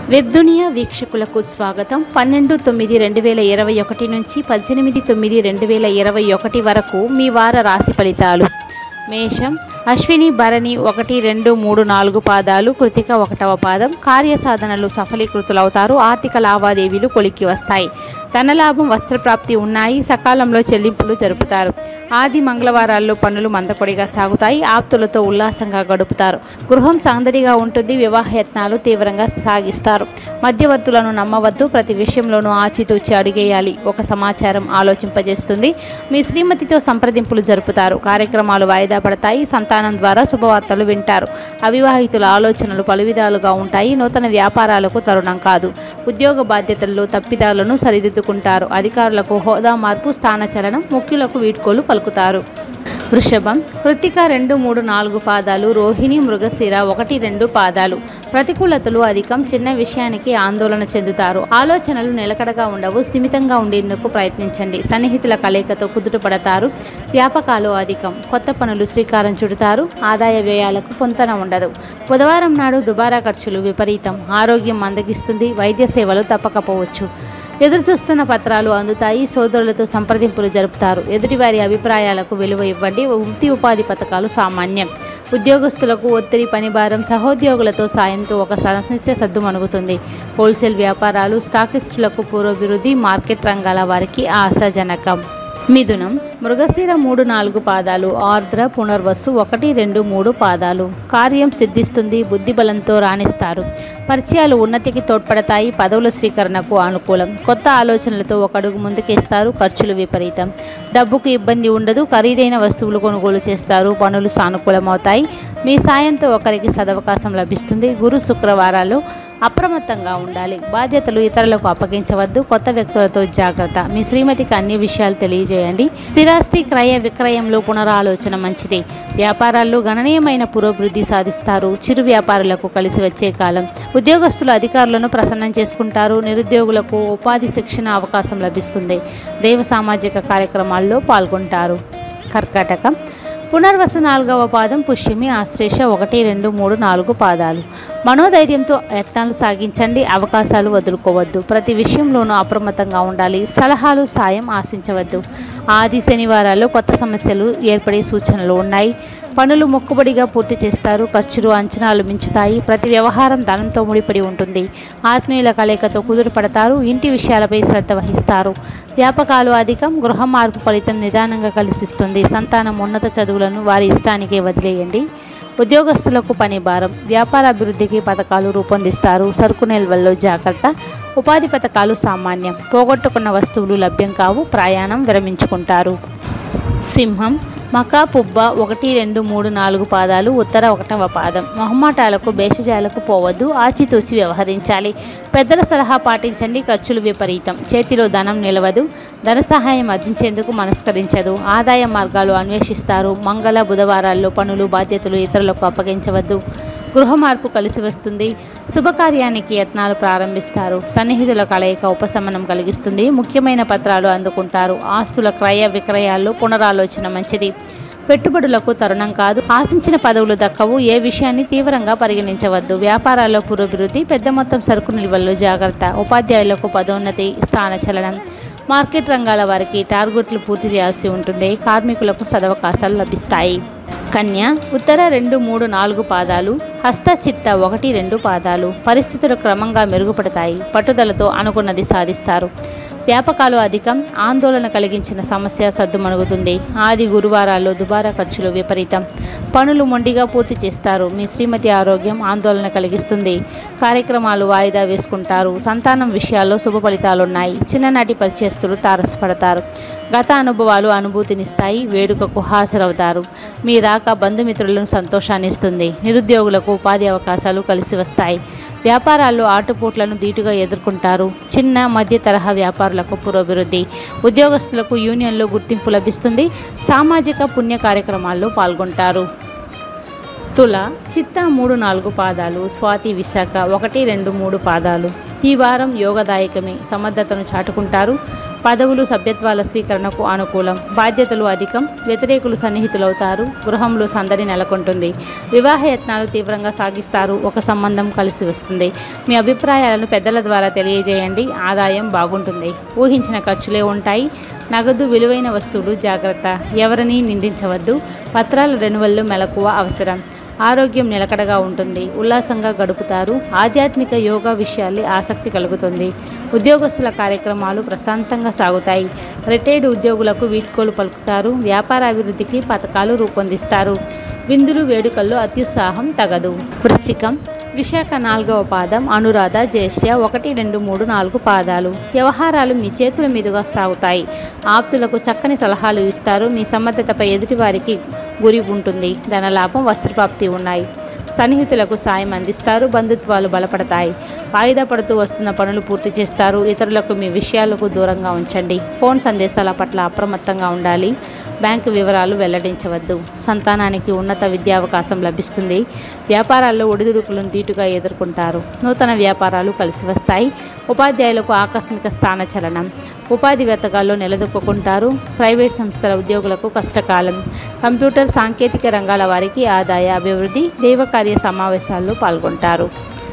web దునియా వీక్షకులకు స్వాగతం పన్నెండు తొమ్మిది రెండు వేల ఇరవై ఒకటి నుంచి పద్దెనిమిది తొమ్మిది రెండు వేల ఇరవై ఒకటి వరకు మీ వార రాశి ఫలితాలు మేషం అశ్విని భరణి ఒకటి రెండు మూడు నాలుగు పాదాలు కృతిక ఒకటవ పాదం కార్యసాధనలు సఫలీకృతులవుతారు ఆర్థిక లావాదేవీలు కొలిక్కి వస్తాయి ధనలాభం వస్త్రప్రాప్తి ఉన్నాయి సకాలంలో చెల్లింపులు జరుపుతారు ఆది మంగళవారాల్లో పనులు మందకొడిగా సాగుతాయి ఆప్తులతో ఉల్లాసంగా గడుపుతారు గృహం సందడిగా ఉంటుంది వివాహయత్నాలు తీవ్రంగా సాగిస్తారు మధ్యవర్తులను నమ్మవద్దు ప్రతి విషయంలోనూ ఆచితూచి అడిగేయాలి ఒక సమాచారం ఆలోచింపజేస్తుంది మీ శ్రీమతితో సంప్రదింపులు జరుపుతారు కార్యక్రమాలు వాయిదా పడతాయి సంతానం ద్వారా శుభవార్తలు వింటారు అవివాహితుల ఆలోచనలు పలు విధాలుగా ఉంటాయి నూతన వ్యాపారాలకు తరుణం కాదు ఉద్యోగ బాధ్యతల్లో తప్పిదాలను సరిదిద్దుకుంటారు అధికారులకు హోదా మార్పు స్థానచలనం ముఖ్యులకు వీడ్కోలు పలుకుతారు వృషభం కృత్తిక రెండు మూడు నాలుగు పాదాలు రోహిణి మృగశిర ఒకటి రెండు పాదాలు ప్రతికూలతలు అధికం చిన్న విషయానికి ఆందోళన చెందుతారు ఆలోచనలు నిలకడగా ఉండవు స్థిమితంగా ఉండేందుకు ప్రయత్నించండి సన్నిహితుల కలయికతో కుదుటపడతారు వ్యాపకాలు అధికం కొత్త పనులు శ్రీకారం చుడతారు ఆదాయ వ్యయాలకు పొంతన ఉండదు బుధవారం నాడు దుబారా ఖర్చులు విపరీతం ఆరోగ్యం మందగిస్తుంది వైద్య సేవలు తప్పకపోవచ్చు ఎదురు చూస్తున్న పత్రాలు అందుతాయి సోదరులతో సంప్రదింపులు జరుపుతారు ఎదుటివారి అభిప్రాయాలకు విలువ ఇవ్వండి వృత్తి ఉపాధి పథకాలు సామాన్యం ఉద్యోగస్తులకు ఒత్తిడి పనిభారం సహోద్యోగులతో సాయంతో ఒక సమస్య సద్దుమణుగుతుంది హోల్సేల్ వ్యాపారాలు స్టాకిస్టులకు పురోభివృద్ధి మార్కెట్ రంగాల వారికి ఆశాజనకం మిథునం మృగశిర మూడు నాలుగు పాదాలు ఆర్ద్ర పునర్వసు ఒకటి రెండు మూడు పాదాలు కార్యం సిద్ధిస్తుంది బుద్ధిబలంతో రాణిస్తారు పరిచయాలు ఉన్నతికి తోడ్పడతాయి పదవుల స్వీకరణకు అనుకూలం కొత్త ఆలోచనలతో ఒక అడుగు ముందుకేస్తారు ఖర్చులు విపరీతం డబ్బుకు ఇబ్బంది ఉండదు ఖరీదైన వస్తువులు కొనుగోలు చేస్తారు పనులు సానుకూలమవుతాయి మీ సాయంతో ఒకరికి సదవకాశం లభిస్తుంది గురు శుక్రవారాల్లో అప్రమత్తంగా ఉండాలి బాధ్యతలు ఇతరులకు అప్పగించవద్దు కొత్త వ్యక్తులతో జాగ్రత్త మీ శ్రీమతికి అన్ని విషయాలు తెలియజేయండి స్థిరాస్తి క్రయ విక్రయంలో పునరాలోచన మంచిది వ్యాపారాల్లో గణనీయమైన పురోభివృద్ధి సాధిస్తారు చిరు వ్యాపారులకు కలిసి వచ్చే కాలం ఉద్యోగస్తులు అధికారులను ప్రసన్నం చేసుకుంటారు నిరుద్యోగులకు ఉపాధి శిక్షణ అవకాశం లభిస్తుంది దేవ సామాజిక కార్యక్రమాల్లో పాల్గొంటారు కర్కాటకం పునర్వసు నాలుగవ పాదం పుష్యమి ఆశ్లేష ఒకటి రెండు మూడు నాలుగు పాదాలు మనోధైర్యంతో యత్నాలు సాగించండి అవకాశాలు వదులుకోవద్దు ప్రతి విషయంలోనూ అప్రమత్తంగా ఉండాలి సలహాలు సాయం ఆశించవద్దు ఆది శనివారాల్లో కొత్త సమస్యలు ఏర్పడే సూచనలు ఉన్నాయి పనులు మొక్కుబడిగా పూర్తి చేస్తారు ఖర్చులు అంచనాలు మించుతాయి ప్రతి వ్యవహారం ధనంతో ముడిపడి ఉంటుంది ఆత్మీయుల కలయికతో కుదురు పడతారు ఇంటి విషయాలపై శ్రద్ధ వహిస్తారు వ్యాపకాలు అధికం గృహ మార్పు ఫలితం నిదానంగా కల్పిస్తుంది సంతానం ఉన్నత చదువులను వారి ఇష్టానికే వదిలేయండి ఉద్యోగస్తులకు పని భారం వ్యాపార అభివృద్ధికి పథకాలు రూపొందిస్తారు సరుకు నిల్వల్లో జాగ్రత్త ఉపాధి పథకాలు సామాన్యం పోగొట్టుకున్న వస్తువులు లభ్యం కావు ప్రయాణం విరమించుకుంటారు సింహం మకా పుబ్బ ఒకటి రెండు మూడు నాలుగు పాదాలు ఉత్తర ఒకటవ పాదం మొహమాటాలకు భేషజాలకు పోవద్దు ఆచితూచి వ్యవహరించాలి పెద్దల సలహా పాటించండి ఖర్చులు విపరీతం చేతిలో ధనం నిలవదు ధన సహాయం అందించేందుకు మనస్కరించదు ఆదాయ మార్గాలు అన్వేషిస్తారు మంగళ బుధవారాల్లో పనులు బాధ్యతలు ఇతరులకు అప్పగించవద్దు గృహ మార్పు కలిసి వస్తుంది శుభకార్యానికి యత్నాలు ప్రారంభిస్తారు సన్నిహితుల కలయిక ఉపశమనం కలిగిస్తుంది ముఖ్యమైన పత్రాలు అందుకుంటారు ఆస్తుల క్రయ విక్రయాల్లో పునరాలోచన మంచిది పెట్టుబడులకు తరుణం కాదు ఆశించిన పదవులు దక్కవు ఏ విషయాన్ని తీవ్రంగా పరిగణించవద్దు వ్యాపారాల్లో పురోభివృద్ధి పెద్ద మొత్తం సరుకు నిల్వల్లో జాగ్రత్త ఉపాధ్యాయులకు పదోన్నతి స్థానచలనం మార్కెట్ రంగాల వారికి టార్గెట్లు పూర్తి చేయాల్సి ఉంటుంది కార్మికులకు సదవకాశాలు లభిస్తాయి కన్య ఉత్తర రెండు మూడు నాలుగు పాదాలు హస్త చిత్త ఒకటి రెండు పాదాలు పరిస్థితులు క్రమంగా మెరుగుపడతాయి పట్టుదలతో అనుకున్నది సాధిస్తారు వ్యాపకాలు అధికం ఆందోళన కలిగించిన సమస్య సద్దుమణుగుతుంది ఆది గురువారాల్లో దుబారా ఖర్చులు విపరీతం పనులు మొండిగా పూర్తి చేస్తారు మీ శ్రీమతి ఆరోగ్యం ఆందోళన కలిగిస్తుంది కార్యక్రమాలు వాయిదా వేసుకుంటారు సంతానం విషయాల్లో శుభ ఫలితాలున్నాయి చిన్ననాటి పరిచయస్తులు తారసపడతారు గత అనుభవాలు అనుభూతినిస్తాయి వేడుకకు హాజరవుతారు మీ రాక బంధుమిత్రులను సంతోషాన్నిస్తుంది నిరుద్యోగులకు ఉపాధి అవకాశాలు కలిసి వస్తాయి వ్యాపారాల్లో ఆటుపోట్లను ధీటుగా ఎదుర్కొంటారు చిన్న మధ్య తరహా వ్యాపారులకు పురోభివృద్ధి ఉద్యోగస్తులకు యూనియన్లో గుర్తింపు లభిస్తుంది సామాజిక పుణ్య కార్యక్రమాల్లో పాల్గొంటారు తుల చిత్త మూడు నాలుగు పాదాలు స్వాతి విశాఖ ఒకటి రెండు మూడు పాదాలు ఈ వారం యోగదాయకమే సమర్థతను చాటుకుంటారు పదవులు సభ్యత్వాల స్వీకరణకు అనుకూలం బాధ్యతలు అధికం వ్యతిరేకులు సన్నిహితులవుతారు గృహంలో సందడి నెలకొంటుంది వివాహ యత్నాలు తీవ్రంగా సాగిస్తారు ఒక సంబంధం కలిసి వస్తుంది మీ అభిప్రాయాలను పెద్దల ద్వారా తెలియజేయండి ఆదాయం బాగుంటుంది ఊహించిన ఖర్చులే ఉంటాయి నగదు విలువైన వస్తువులు జాగ్రత్త ఎవరిని నిందించవద్దు పత్రాల రెన్యువల్లు మెలకువ అవసరం ఆరోగ్యం నిలకడగా ఉంటుంది ఉల్లాసంగా గడుపుతారు ఆధ్యాత్మిక యోగా విషయాల్లో ఆసక్తి కలుగుతుంది ఉద్యోగస్తుల కార్యక్రమాలు ప్రశాంతంగా సాగుతాయి రిటైర్డ్ ఉద్యోగులకు వీడ్కోలు పలుకుతారు వ్యాపార అభివృద్ధికి పథకాలు రూపొందిస్తారు విందులు వేడుకల్లో అత్యుత్సాహం తగదు వృశ్చికం విశాఖ నాలుగవ పాదం అనురాధ జ్యేష్ఠ ఒకటి రెండు మూడు నాలుగు పాదాలు వ్యవహారాలు మీ చేతుల మీదుగా సాగుతాయి ఆప్తులకు చక్కని సలహాలు ఇస్తారు మీ సమర్థతపై ఎదుటివారికి గురి ఉంటుంది ధనలాభం వస్త్రప్రాప్తి ఉన్నాయి సన్నిహితులకు సాయం అందిస్తారు బంధుత్వాలు బలపడతాయి వాయిదా పడుతూ వస్తున్న పనులు పూర్తి చేస్తారు ఇతరులకు మీ విషయాలకు దూరంగా ఉంచండి ఫోన్ సందేశాల పట్ల అప్రమత్తంగా ఉండాలి బ్యాంకు వివరాలు వెల్లడించవద్దు సంతానానికి ఉన్నత విద్యావకాశం లభిస్తుంది వ్యాపారాల్లో ఒడిదుడుకులను ధీటుగా ఎదుర్కొంటారు నూతన వ్యాపారాలు కలిసి వస్తాయి ఉపాధ్యాయులకు ఆకస్మిక స్థానచలనం ఉపాధి వెతకాల్లో నిలదొక్కుంటారు ప్రైవేట్ సంస్థల ఉద్యోగులకు కష్టకాలం కంప్యూటర్ సాంకేతిక రంగాల వారికి ఆదాయ అభివృద్ధి దైవకార్య సమావేశాల్లో పాల్గొంటారు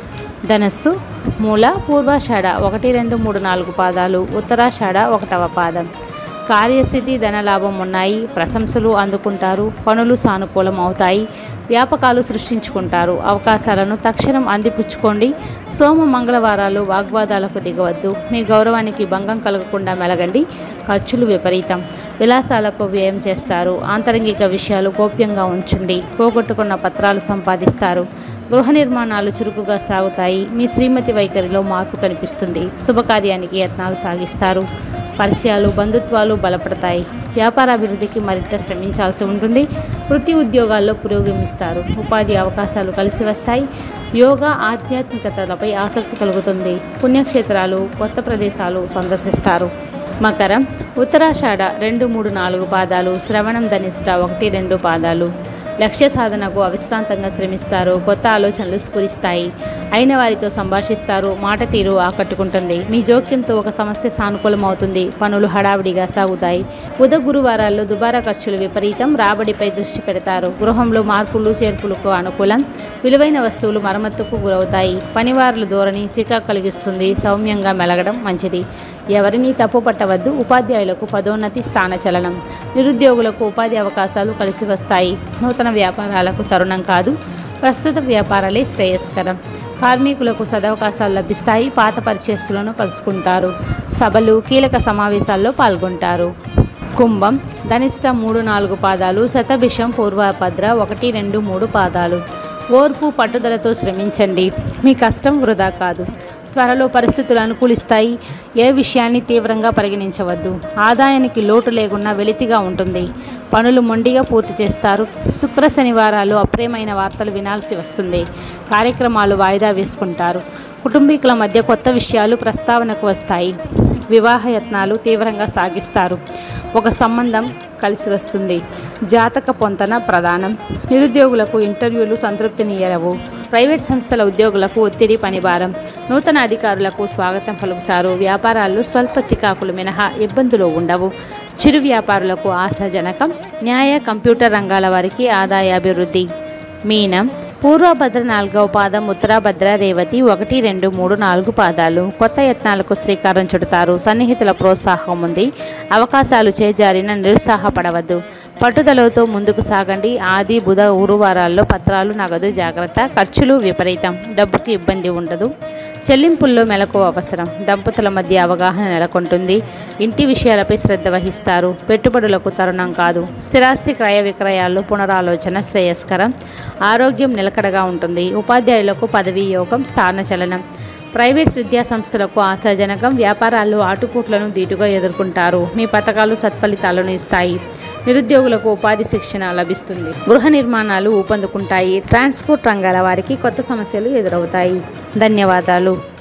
ధనస్సు మూల పూర్వాషాఢ ఒకటి రెండు మూడు నాలుగు పాదాలు ఉత్తరాషాఢ ఒకటవ పాదం కార్యసిద్ధి ధనలాభం ఉన్నాయి ప్రశంసలు అందుకుంటారు పనులు సానుకూలం అవుతాయి వ్యాపకాలు సృష్టించుకుంటారు అవకాశాలను తక్షణం అందిపుచ్చుకోండి సోమ మంగళవారాలు వాగ్వాదాలకు దిగవద్దు మీ గౌరవానికి భంగం కలగకుండా మెలగండి ఖర్చులు విపరీతం విలాసాలకు వ్యయం చేస్తారు ఆంతరంగిక విషయాలు గోప్యంగా ఉంచండి పోగొట్టుకున్న పత్రాలు సంపాదిస్తారు గృహ నిర్మాణాలు చురుకుగా సాగుతాయి మీ శ్రీమతి వైఖరిలో మార్పు కనిపిస్తుంది శుభకార్యానికి యత్నాలు సాగిస్తారు పరిచయాలు బంధుత్వాలు బలపడతాయి వ్యాపార అభివృద్ధికి మరింత శ్రమించాల్సి ఉంటుంది వృత్తి ఉద్యోగాల్లో పురోగమిస్తారు ఉపాధి అవకాశాలు కలిసి వస్తాయి యోగా ఆధ్యాత్మికతలపై ఆసక్తి కలుగుతుంది పుణ్యక్షేత్రాలు కొత్త ప్రదేశాలు సందర్శిస్తారు మకరం ఉత్తరాషాఢ రెండు మూడు నాలుగు పాదాలు శ్రవణం ధనిష్ట ఒకటి రెండు పాదాలు లక్ష్య సాధనకు అవిశ్రాంతంగా శ్రమిస్తారు కొత్త ఆలోచనలు స్ఫురిస్తాయి అయిన వారితో సంభాషిస్తారు మాట తీరు ఆకట్టుకుంటుంది మీ జోక్యంతో ఒక సమస్య సానుకూలమవుతుంది పనులు హడావిడిగా సాగుతాయి బుధ గురువారాల్లో దుబారా ఖర్చులు విపరీతం రాబడిపై దృష్టి పెడతారు గృహంలో మార్పులు చేర్పులకు అనుకూలం విలువైన వస్తువులు మరమ్మతుకు గురవుతాయి పనివారుల ధోరణి చికాకు కలిగిస్తుంది సౌమ్యంగా మెలగడం మంచిది ఎవరినీ తప్పు పట్టవద్దు ఉపాధ్యాయులకు పదోన్నతి స్థానచలనం నిరుద్యోగులకు ఉపాధి అవకాశాలు కలిసి వస్తాయి నూతన వ్యాపారాలకు తరుణం కాదు ప్రస్తుత వ్యాపారాలే శ్రేయస్కరం కార్మికులకు సదవకాశాలు లభిస్తాయి పాత పరిచయస్తులను కలుసుకుంటారు సభలు కీలక సమావేశాల్లో పాల్గొంటారు కుంభం ధనిష్ట మూడు నాలుగు పాదాలు శతభిషం పూర్వభద్ర ఒకటి రెండు మూడు పాదాలు ఓర్పు పట్టుదలతో శ్రమించండి మీ కష్టం వృధా కాదు త్వరలో పరిస్థితులు అనుకూలిస్తాయి ఏ విషయాన్ని తీవ్రంగా పరిగణించవద్దు ఆదాయానికి లోటు లేకుండా వెలితిగా ఉంటుంది పనులు మొండిగా పూర్తి చేస్తారు శుక్ర శనివారాలు అప్రియమైన వార్తలు వినాల్సి వస్తుంది కార్యక్రమాలు వాయిదా వేసుకుంటారు కుటుంబీకుల మధ్య కొత్త విషయాలు ప్రస్తావనకు వస్తాయి వివాహ యత్నాలు తీవ్రంగా సాగిస్తారు ఒక సంబంధం కలిసి వస్తుంది జాతక పొంతన ప్రధానం నిరుద్యోగులకు ఇంటర్వ్యూలు సంతృప్తినియరవు ప్రైవేట్ సంస్థల ఉద్యోగులకు ఒత్తిడి పనిభారం నూతన అధికారులకు స్వాగతం పలుకుతారు వ్యాపారాల్లో స్వల్ప చికాకులు మినహా ఇబ్బందులు ఉండవు చిరు వ్యాపారులకు ఆశాజనకం న్యాయ కంప్యూటర్ రంగాల వారికి ఆదాయాభివృద్ధి మీనం పూర్వభద్ర నాలుగవ పాదం ఉత్తరాభద్ర రేవతి ఒకటి రెండు మూడు నాలుగు పాదాలు కొత్త యత్నాలకు శ్రీకారం చుడతారు సన్నిహితుల ప్రోత్సాహం ఉంది అవకాశాలు చేజారిన నిరుత్సాహపడవద్దు పట్టుదలతో ముందుకు సాగండి ఆది బుధ గురువారాల్లో పత్రాలు నగదు జాగ్రత్త ఖర్చులు విపరీతం డబ్బుకి ఇబ్బంది ఉండదు చెల్లింపుల్లో మెలకు అవసరం దంపతుల మధ్య అవగాహన నెలకొంటుంది ఇంటి విషయాలపై శ్రద్ధ వహిస్తారు పెట్టుబడులకు తరుణం కాదు స్థిరాస్తి క్రయ విక్రయాల్లో పునరాలోచన శ్రేయస్కరం ఆరోగ్యం నిలకడగా ఉంటుంది ఉపాధ్యాయులకు పదవీ యోగం స్థానచలనం ప్రైవేట్ విద్యా సంస్థలకు ఆశాజనకం వ్యాపారాల్లో ఆటుపోట్లను ధీటుగా ఎదుర్కొంటారు మీ పథకాలు సత్ఫలితాలను ఇస్తాయి నిరుద్యోగులకు ఉపాధి శిక్షణ లభిస్తుంది గృహ నిర్మాణాలు ఊపందుకుంటాయి ట్రాన్స్పోర్ట్ రంగాల వారికి కొత్త సమస్యలు ఎదురవుతాయి ధన్యవాదాలు